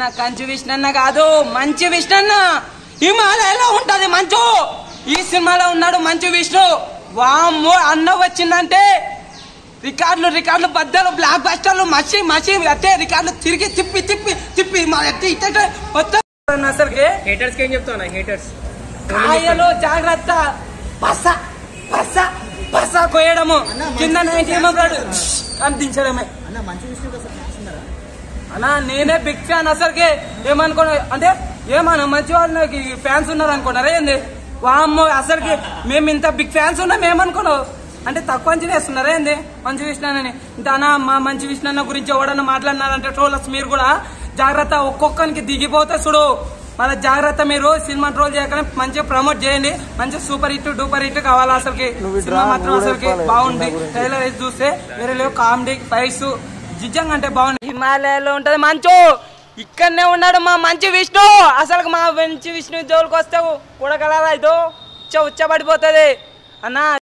నా కంచు విష్ణన్న కాదు మంచి విష్ణన్న హిమాలయలో ఉంటది మంచు ఈ సినిమాలో ఉన్నాడు మంచు విష్ణు వామ్మో అన్న వచ్చిందంటే రికార్డులు రికార్డులు బద్దలు బ్లాక్ బస్టర్లు మసి మసి అట్టే రికార్డులు తిరిగి తిప్పి తిప్పి తిప్పి మా ఎత్తి ఇట్టే మొత్తం అసలుకి హేటర్స్ కి ఏం చెప్తావు హేటర్స్ కాయలు జాగ్రత్త బస బస బస కోయడము కింద నైన్టీ ఏమన్నాడు అందించడమే అన్న మంచి విషయం అసలు చూస్తున్నారా అన్నా నేనే బిగ్ ఫ్యాన్ అసలుకి ఏమనుకున్నా అంటే ఏమన్నా మంచి వాళ్ళు ఫ్యాన్స్ ఉన్నారు అనుకున్నారా ఏంది వామ్మో అసలుకి మేము ఇంత బిగ్ ఫ్యాన్స్ ఉన్నాం ఏమనుకున్నావు అంటే తక్కువ అంచనా వేస్తున్నారా ఏంది మంచి విష్ణానని దానా మా మంచి విష్ణన్న గురించి ఎవడన్నా మాట్లాడినారంటే ట్రోలర్స్ మీరు కూడా జాగ్రత్త ఒక్కొక్కరికి దిగిపోతే చూడు మళ్ళీ జాగ్రత్త మీరు సినిమా ట్రోల్ చేయగానే మంచిగా ప్రమోట్ చేయండి మంచిగా సూపర్ హిట్ డూపర్ హిట్ కావాలి అసలుకి సినిమా మాత్రం అసలుకి బాగుంది ట్రైలర్ వేసి చూస్తే వేరే లేవు కామెడీ ఫైట్స్ నిజంగా అంటే బాగుంది హిమాలయాలో ఉంటది మంచు ఇక్కడనే ఉన్నాడు మా మంచి విష్ణు అసలు మా మంచి విష్ణు జోలికి వస్తే కూడగలరా ఇదో ఉచ్చ ఉచ్చబడిపోతుంది అన్నా